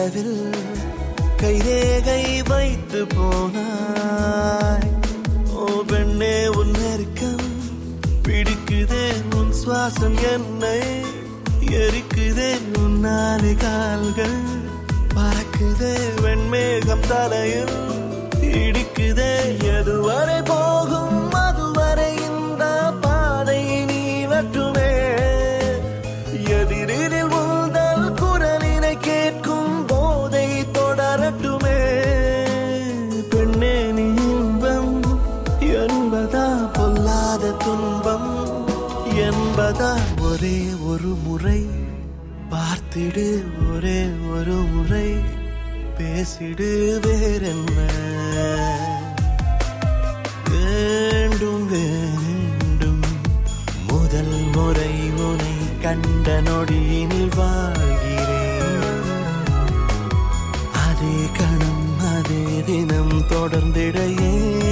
கதவில் கைரேகை வைத்து போனாய் ஓ பெண்ணே உன் நெருக்கம் பிடிக்குதே உன் சுவாசம் என்னை எரிக்குதே உன் நாலு கால்கள் பறக்குதே வெண்மேகம் தலையில் இடிக்குதே எதுவரை போகும் அதுவரை இந்த பாதை நீ வட்டுமே எதிரில் உந்தல் குரலினை கேட்கும் போதை தொடரட்டுமே பெண்ணே நீ இன்பம் என்பதா பொல்லாத துன்பம் என்பதா ஒரே ஒரு முறை பார்த்திடு ஒரே ஒரு முறை பேசிடு வேறென்ன வேண்டும் வேண்டும் முதல் முறை உனை கண்ட நொடியினில் வாழ்கிறேன் அதே கணம் அதே தினம் தொடர்ந்திட ஏன்